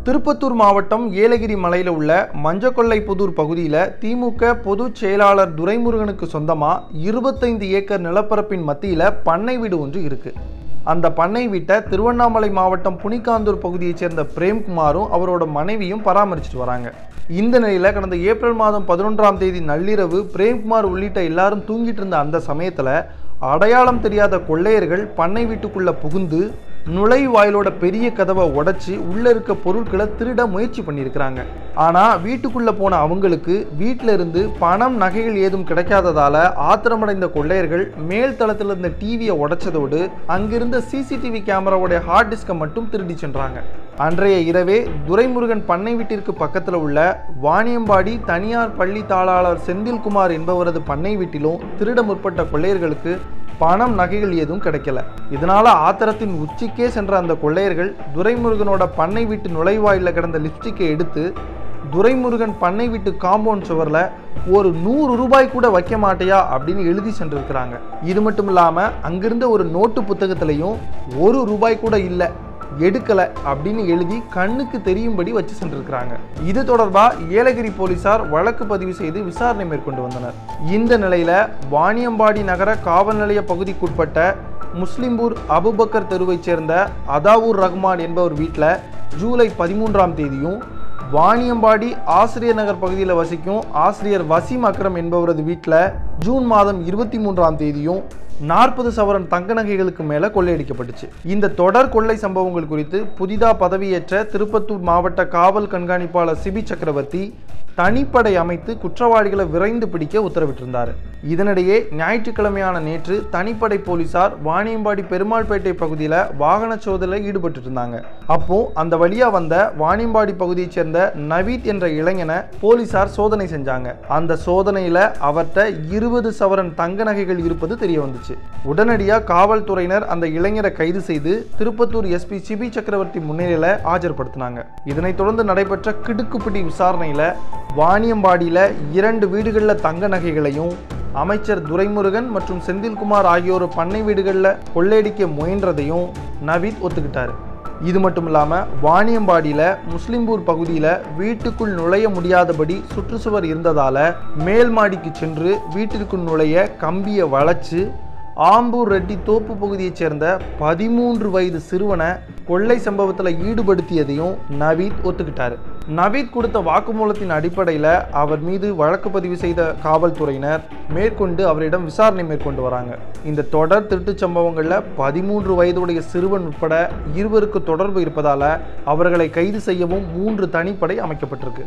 திருப்பத்தூர் மாவட்டம் ஏலகிரி மலையில் உள்ள மஞ்சக்கொல்லை புதூர் பகுதியில் திமுக பொதுச் செயலாளர் துரைமுருகனுக்கு சொந்தமாக இருபத்தைந்து ஏக்கர் நிலப்பரப்பின் மத்தியில் பண்ணை வீடு ஒன்று இருக்கு அந்த பண்ணை வீட்டை திருவண்ணாமலை மாவட்டம் புனிக்காந்தூர் பகுதியைச் சேர்ந்த பிரேம்குமாரும் அவரோட மனைவியும் பராமரிச்சுட்டு வராங்க இந்த நிலையில் கடந்த ஏப்ரல் மாதம் பதினொன்றாம் தேதி நள்ளிரவு பிரேம்குமார் உள்ளிட்ட எல்லாரும் தூங்கிட்டு இருந்த அந்த சமயத்தில் அடையாளம் தெரியாத கொள்ளையர்கள் பண்ணை வீட்டுக்குள்ள புகுந்து நுழைவாயிலோட பெரிய கதவை உடைச்சி உள்ள இருக்க பொருட்களை திருட முயற்சி பண்ணியிருக்கிறாங்க ஆனா வீட்டுக்குள்ள போன அவங்களுக்கு வீட்டில இருந்து பணம் நகைகள் ஏதும் கிடைக்காததால ஆத்திரமடைந்த கொள்ளையர்கள் மேல் தளத்தில் இருந்த டிவியை உடைச்சதோடு அங்கிருந்த சிசிடிவி கேமராவுடைய ஹார்ட் டிஸ்கை மட்டும் திருடி சென்றாங்க அன்றைய இரவே துரைமுருகன் பண்ணை வீட்டிற்கு பக்கத்தில் உள்ள வாணியம்பாடி தனியார் பள்ளி தாளாளர் செந்தில்குமார் என்பவரது பண்ணை வீட்டிலும் திருட முற்பட்ட கொள்ளையர்களுக்கு பணம் நகைகள் எதுவும் கிடைக்கல இதனால ஆத்திரத்தின் உச்சிக்கே சென்ற அந்த கொள்ளையர்கள் துரைமுருகனோட பண்ணை வீட்டு நுழைவாயில கிடந்த லிப்ஸ்டிக்கை எடுத்து துரைமுருகன் பண்ணை வீட்டு காம்பவுண்ட் சுவரில் ஒரு நூறு ரூபாய் கூட வைக்க மாட்டியா அப்படின்னு எழுதி சென்றிருக்கிறாங்க இது மட்டும் இல்லாமல் அங்கிருந்த ஒரு நோட்டு புத்தகத்திலையும் ஒரு ரூபாய் கூட இல்லை எடுக்கல அப்படின்னு எழுதி கண்ணுக்கு தெரியும்படி வச்சு சென்றிருக்கிறாங்க இது தொடர்பா ஏலகிரி போலீசார் வழக்கு பதிவு செய்து விசாரணை மேற்கொண்டு வந்தனர் இந்த நிலையில வாணியம்பாடி நகர காவல் நிலைய பகுதிக்குட்பட்ட முஸ்லிம்பூர் அபுபக்கர் தெருவைச் சேர்ந்த அதாவூர் ரஹ்மான் என்பவர் வீட்டில் ஜூலை பதிமூன்றாம் தேதியும் வாணியம்பாடி ஆசிரியர் நகர் பகுதியில் வசிக்கும் ஆசிரியர் வசீம் அக்ரம் என்பவரது வீட்டில் ஜூன் மாதம் இருபத்தி மூன்றாம் தேதியும் நாற்பது சவரன் தங்க நகைகளுக்கு மேலே கொள்ளையடிக்கப்பட்டுச்சு இந்த தொடர் கொள்ளை சம்பவங்கள் குறித்து புதிதாக பதவியேற்ற திருப்பத்தூர் மாவட்ட காவல் கண்காணிப்பாளர் சிபி சக்கரவர்த்தி தனிப்படை அமைத்து குற்றவாளிகளை விரைந்து பிடிக்க உத்தரவிட்டிருந்தார் இதனிடையே ஞாயிற்றுக்கிழமையான நேற்று தனிப்படை போலீசார் வாணியம்பாடி பெருமாள்பேட்டை பகுதியில் வாகன சோதனையில் ஈடுபட்டு இருந்தாங்க அப்போ அந்த வழியா வந்த வாணியம்பாடி பகுதியைச் சேர்ந்த நவீத் என்ற இளைஞனை போலீசார் சோதனை செஞ்சாங்க அந்த சோதனையில அவர்கிட்ட இருபது சவரன் தங்க நகைகள் இருப்பது தெரிய வந்துச்சு உடனடியாக காவல்துறையினர் அந்த இளைஞரை கைது செய்து திருப்பத்தூர் எஸ்பி சிபி சக்கரவர்த்தி முன்னிலையில் ஆஜர்படுத்தினாங்க இதனைத் தொடர்ந்து நடைபெற்ற கிடுக்குப்பிடி விசாரணையில் வாணியம்பாடியில் இரண்டு வீடுகளில் தங்க நகைகளையும் அமைச்சர் துரைமுருகன் மற்றும் செந்தில்குமார் ஆகியோர் பண்ணை வீடுகளில் கொள்ளையடிக்க முயன்றதையும் நவீத் ஒத்துக்கிட்டாரு இது மட்டும் இல்லாமல் வாணியம்பாடியில் முஸ்லிம்பூர் பகுதியில் வீட்டுக்குள் நுழைய முடியாதபடி சுற்றுச்சுவர் இருந்ததால் மேல் மாடிக்கு சென்று வீட்டிற்குள் நுழைய கம்பியை வளைச்சு ஆம்பூர் ரெட்டி தோப்பு பகுதியைச் சேர்ந்த பதிமூன்று வயது சிறுவனை கொள்ளை சம்பவத்தில் ஈடுபடுத்தியதையும் நவீத் ஒத்துக்கிட்டாரு நவீத் கொடுத்த வாக்குமூலத்தின் அடிப்படையில் அவர் மீது வழக்கு பதிவு செய்த காவல்துறையினர் மேற்கொண்டு அவரிடம் விசாரணை மேற்கொண்டு வராங்க இந்த தொடர் திருட்டுச் சம்பவங்களில் பதிமூன்று வயதுடைய சிறுவன் உட்பட இருவருக்கு தொடர்பு இருப்பதால் அவர்களை கைது செய்யவும் மூன்று தனிப்படை அமைக்கப்பட்டிருக்கு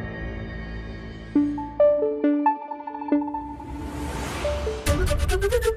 Thank you.